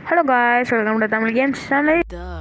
hello guys welcome to Tamil games channel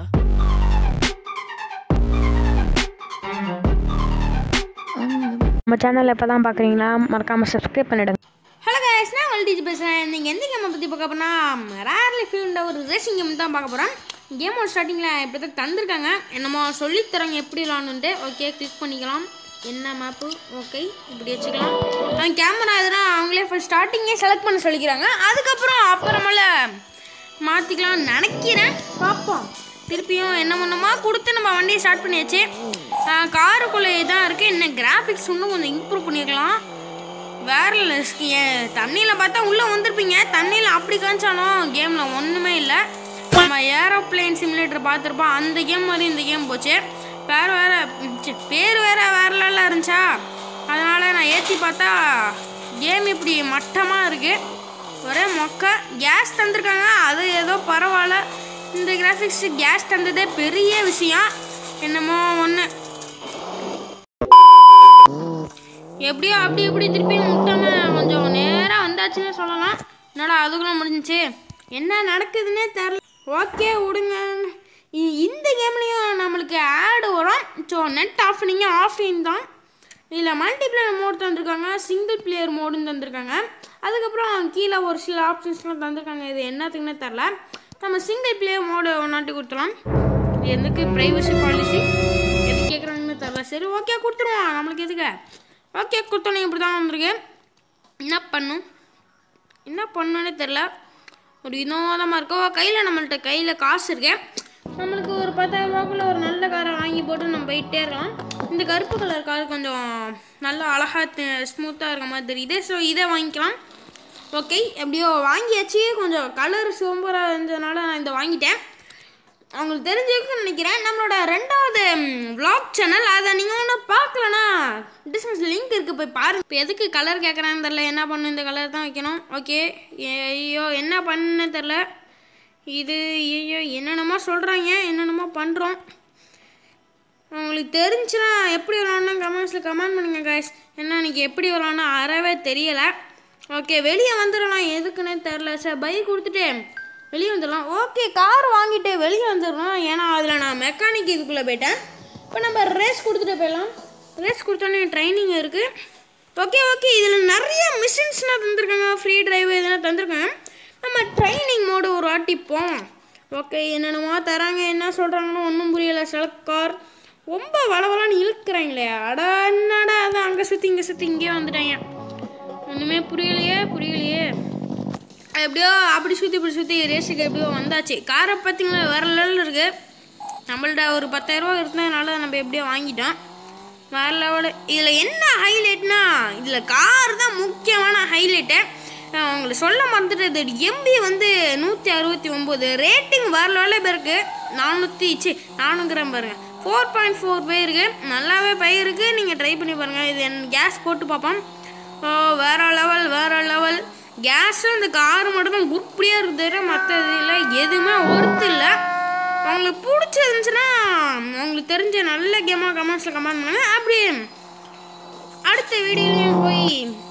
நம்ம சேனலில் இப்போ தான் பார்க்குறீங்களா மறக்காமல் சப்ஸ்கிரைப் பண்ணிடுங்க ஹலோ guys நான் உங்கள் டீச்சர் பேசுகிறேன் நீங்கள் எந்த கேமை பற்றி பார்க்க போனால் ரேர்லி ஃபீல்ட ஒரு ரேசிங் கேம் தான் பார்க்க போகிறோம் கேமோட ஸ்டார்டிங்கில் இப்படி தான் தந்திருக்காங்க என்னமோ சொல்லித்தராங்க எப்படி விளாண்டுன்ட்டு ஓகே கிளிக் பண்ணிக்கலாம் என்ன மேப்பு ஓகே இப்படி வச்சுக்கலாம் அந்த கேமரா எதுனா அவங்களே ஃபஸ்ட் ஸ்டார்டிங்கே செலக்ட் பண்ண சொல்லிக்கிறாங்க அதுக்கப்புறம் அப்புறமேல மாற்றிக்கலாம்னு நினைக்கிறேன் பார்ப்போம் திருப்பியும் என்ன பண்ணணுமா கொடுத்து நம்ம வண்டியை ஸ்டார்ட் பண்ணியாச்சு காருக்குள்ளே இதான் இருக்குது இன்னும் கிராஃபிக்ஸ் இன்னும் கொஞ்சம் இம்ப்ரூவ் பண்ணியிருக்கலாம் வேற தண்ணியில் பார்த்தா உள்ளே வந்திருப்பீங்க தண்ணியில் அப்படி காமிச்சாலும் கேமில் ஒன்றுமே இல்லை நம்ம ஏரோப்ளேன் சிமுலேட்டர் பார்த்துருப்போம் அந்த கேம் மாதிரி இந்த கேம் போச்சு பேர் வேற ச்சே, பேர் வேற வேற லெவலில் இருந்துச்சா அதனால் நான் ஏற்றி பார்த்தா கேம் இப்படி மட்டமாக இருக்குது ஒரே மொக்க கேஸ் தந்திருக்காங்க அது ஏதோ பரவாயில்ல இந்த கிராஃபிக்ஸ் கேஸ் தந்ததே பெரிய விஷயம் என்னமோ ஒன்று எப்படியோ அப்படி இப்படி திருப்பி முட்டாம கொஞ்சம் நேராக வந்தாச்சுன்னு சொல்லலாம் என்னடா அதுக்குள்ள முடிஞ்சுச்சு என்ன நடக்குதுன்னே தெரில ஓகே விடுங்க இ- இந்த கேம்லேயும் நம்மளுக்கு ஆடு வரும் ஸோ நெட் ஆஃப்னிங்க ஆஃப்லைன் தான் இதில் மல்டிப்ளேயர் மோட் தந்திருக்காங்க சிங்கிள் பிளேயர் மோடுன்னு தந்திருக்காங்க அதுக்கப்புறம் கீழே ஒரு சில ஆப்ஷன்ஸ்லாம் தந்திருக்காங்க இது என்னத்துக்குன்னே தெரில நம்ம சிங்கிள் பிளேயர் மோடு ஒன்றாட்டி கொடுத்துலாம் இது எதுக்கு ப்ரைவசி பாலிசி எது கேட்குறாங்கன்னு தெரில சரி ஓகே கொடுத்துருவோம் நம்மளுக்கு எதுக்கு ஓகே கொடுத்தோன்னே இப்படி தான் வந்திருக்கு என்ன பண்ணும் என்ன பண்ணோன்னே தெரில ஒரு வினோதமாக இருக்கோ கையில் நம்மள்ட்ட கையில் காசு இருக்கு நம்மளுக்கு ஒரு பத்தாயிரம் ரூபாக்குள்ள ஒரு நல்ல காரை வாங்கி போட்டு நம்ம போயிட்டே இருக்கலாம் இந்த கருப்பு கலர் கார் கொஞ்சம் நல்லா அழகாக ஸ்மூத்தாக இருக்க மாதிரி தெரியுது ஸோ இதை வாங்கிக்கலாம் ஓகே எப்படியோ வாங்கியாச்சு கொஞ்சம் கலர் சூப்பராக இருந்ததுனால நான் இதை வாங்கிட்டேன் அவங்களுக்கு தெரிஞ்சிருக்குன்னு நினைக்கிறேன் நம்மளோட ரெண்டாவது vlog சேனல் அதை நீங்கள் ஒன்றும் பார்க்கலனா டிஸ்கிரிப்ஷன் லிங்க் இருக்குது போய் பாருங்க இப்போ எதுக்கு கலர் கேட்குறான்னு தெரில என்ன பண்ணணும் இந்த கலர் தான் வைக்கணும் ஓகே ஐயோ என்ன பண்ணுன்னு தெரில இது ஐயோ என்னென்னமோ சொல்கிறாங்க என்னென்னமோ பண்ணுறோம் உங்களுக்கு தெரிஞ்சுன்னா எப்படி விளாட்ணும் கமெண்ட்ஸில் கமெண்ட் பண்ணுங்க guys என்ன இன்னைக்கு எப்படி விளாட்ணும் அறவே தெரியலை ஓகே வெளியே வந்துடலாம் எதுக்குன்னே தெரில சார் பைக் கொடுத்துட்டு வெளியே வந்துடலாம் ஓகே கார் வாங்கிட்டு வெளியே வந்துடணும் ஏன்னா அதில் நான் மெக்கானிக் இதுக்குள்ளே போயிட்டேன் இப்போ நம்ம ரேஸ் கொடுத்துட்டு போயிடலாம் ரேஸ் கொடுத்தோன்னே ட்ரைனிங் இருக்குது ஓகே ஓகே இதில் நிறைய மிஷின்ஸ்லாம் தந்திருக்காங்க ஃப்ரீ டிரைவ் இதெல்லாம் தந்திருக்காங்க நம்ம ட்ரைனிங் மோடு ஒரு வாட்டி போவோம் ஓகே என்னென்னமோ தராங்க என்ன சொல்கிறாங்கன்னு ஒன்றும் புரியலை செலக்கார் ரொம்ப வளவலான்னு இழுக்கிறாங்களே அடா என்னடா அதான் அங்கே சுற்றி இங்கே சுற்றி இங்கே வந்துட்டாங்க ஒன்றுமே புரியலையே புரியலையே எப்படியோ அப்படி சுற்றி இப்படி சுற்றி ரேஸுக்கு எப்படியோ வந்தாச்சு காரை பார்த்தீங்களா வேற லெவலில் இருக்குது நம்மள்ட்ட ஒரு பத்தாயிரரூவா இருந்ததுனால நம்ம எப்படியோ வாங்கிட்டோம் வேற லெவலு இதில் என்ன ஹைலைட்னா இதில் கார் தான் முக்கியமான ஹைலைட்டு உங்களுக்கு சொல்ல மறந்துட்டு எம்பி வந்து நூற்றி அறுபத்தி ஒம்பது ரேட்டிங் வேற லெவலில் பேருக்கு நானூற்றி சி நானூறுங்கிறாம் பாருங்க ஃபோர் பாயிண்ட் ஃபோர் பேருக்கு நல்லாவே பயிருக்கு நீங்கள் ட்ரை பண்ணி பாருங்கள் இது என் கேஸ் போட்டு பார்ப்போம் ஓ வேற லெவல் வேற லெவல் கேஸும் இந்த கார் மட்டும் தான் உருப்படியாக இருக்குது தவிர மற்ற இதில் எதுவுமே ஒர்த்து இல்லை உங்களுக்கு பிடிச்சிருந்துச்சுன்னா உங்களுக்கு தெரிஞ்ச நல்ல கேமாக கமெண்ட்ஸில் கமெண்ட் பண்ணுங்க அப்படி அடுத்த வீடியோலையும் போய்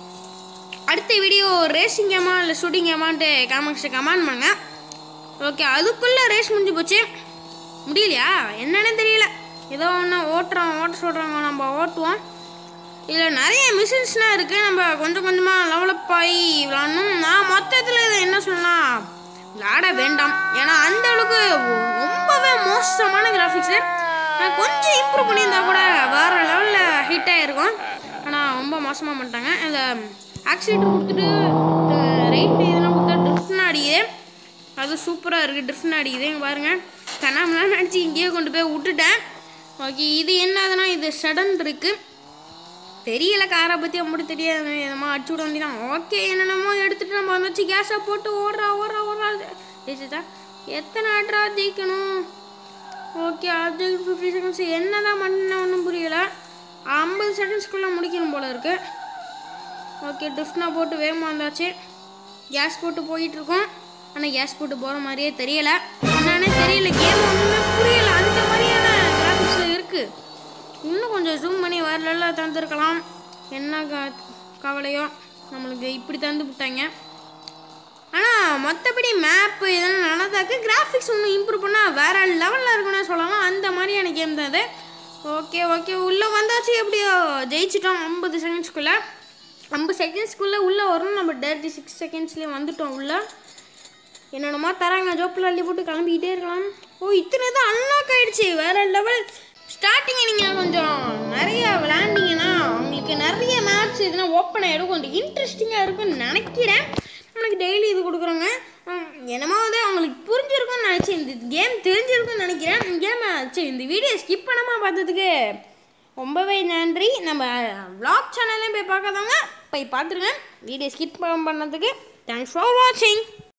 அடுத்த வீடியோ ரேசிங் கேமா இல்லை ஷூட்டிங் கேமான்ட்டு கமெண்ட்ஸில் கமெண்ட் பண்ணுங்க ஓகே அதுக்குள்ளே ரேஸ் முடிஞ்சு போச்சு முடியலையா என்னன்னு தெரியல ஏதோ ஒன்று ஓட்டுறோம் ஓட்ட சொல்கிறாங்க நம்ம ஓட்டுவோம் இதில் நிறைய மிஷின்ஸ்லாம் இருக்குது நம்ம கொஞ்சம் கொஞ்சமாக டெவலப் ஆகி விளாடணும் நான் மொத்தத்தில் இதை என்ன சொல்லலாம் விளாட வேண்டாம் ஏன்னா அந்த அளவுக்கு ரொம்பவே மோசமான கிராஃபிக்ஸு கொஞ்சம் இம்ப்ரூவ் பண்ணியிருந்தா கூட வேறு லெவலில் ஹிட் ஆகிருக்கும் ஆனால் ரொம்ப மோசமாக பண்ணிட்டாங்க இந்த ஆக்சிடென்ட் கொடுத்துட்டு ரைட் இதெல்லாம் கொடுத்தா ட்ரிஃப்ட்னு அடிக்குது அது சூப்பராக இருக்குது ட்ரிஃப்ட்னு அடிக்குது இங்கே பாருங்கள் கண்ணாமலாம் நினச்சி இங்கேயே கொண்டு போய் விட்டுட்டேன் ஓகே இது என்னதுன்னா இது சடன் இருக்குது தெரியல காரை பற்றி அப்படி தெரியாது என்னமோ அடிச்சு விட வேண்டியதான் ஓகே என்னென்னமோ எடுத்துட்டு நம்ம வந்துச்சு கேஸை போட்டு ஓடுறா ஓடுறா ஓடுறா ஜெயிச்சுட்டா எத்தனை ஆட்ரா ஜெயிக்கணும் ஓகே அது ஃபிஃப்டி செகண்ட்ஸ் என்ன தான் பண்ண ஒன்றும் புரியல ஐம்பது செகண்ட்ஸ்க்குள்ளே முடிக்கணும் போல இருக்கு ஓகே ட்ரிஃப்ட்னா போட்டு வேகமாக வந்தாச்சு கேஸ் போட்டு போயிட்டு இருக்கோம் ஆனால் கேஸ் போட்டு போகிற மாதிரியே தெரியல என்னன்னே தெரியல கேம் ஒன்றுமே புரியல அந்த மாதிரியான கிராஃபிக்ஸில் இருக்குது இன்னும் கொஞ்சம் ஜூம் பண்ணி வரல தந்துருக்கலாம் என்ன க கவலையோ நம்மளுக்கு இப்படி தந்து விட்டாங்க ஆனால் மற்றபடி மேப்பு இதெல்லாம் நல்லதாக்கு கிராஃபிக்ஸ் இன்னும் இம்ப்ரூவ் பண்ணால் வேற லெவலில் இருக்குன்னு சொல்லலாம் அந்த மாதிரியான கேம் தான் அது ஓகே ஓகே உள்ளே வந்தாச்சு எப்படியோ ஜெயிச்சிட்டோம் ஐம்பது செகண்ட்ஸ்குள்ளே ஐம்பது செகண்ட்ஸ்குள்ளே உள்ளே வரும் நம்ம டேரக்டி சிக்ஸ் செகண்ட்ஸ்லேயே வந்துட்டோம் உள்ளே என்னென்னமோ தராங்க ஜோப்பில் அள்ளி போட்டு கிளம்பிக்கிட்டே இருக்கலாம் ஓ இத்தனை தான் அன்லாக் ஆயிடுச்சு வேற லெவல் ஸ்டார்டிங்கை நீங்கள் கொஞ்சம் நிறைய விளையாண்டிங்கன்னா உங்களுக்கு நிறைய மேப்ஸ் இதெல்லாம் ஓப்பன் ஆகிடும் கொஞ்சம் இன்ட்ரெஸ்டிங்காக இருக்கும்னு நினைக்கிறேன் நம்மளுக்கு டெய்லி இது கொடுக்குறோங்க ஹம், என்னமோ வந்து அவங்களுக்கு புரிஞ்சிருக்கும்னு நினச்சேன் இந்த கேம் தெரிஞ்சிருக்கும்னு நினைக்கிறேன் கேம் சரி இந்த வீடியோ ஸ்கிப் பண்ணாமல் பார்த்ததுக்கு ரொம்பவே நன்றி நம்ம vlog சேனல்லையும் போய் பார்க்காதவங்க போய் பார்த்துருங்க வீடியோ ஸ்கிப் பண்ணதுக்கு தேங்க்ஸ் ஃபார் வாட்சிங்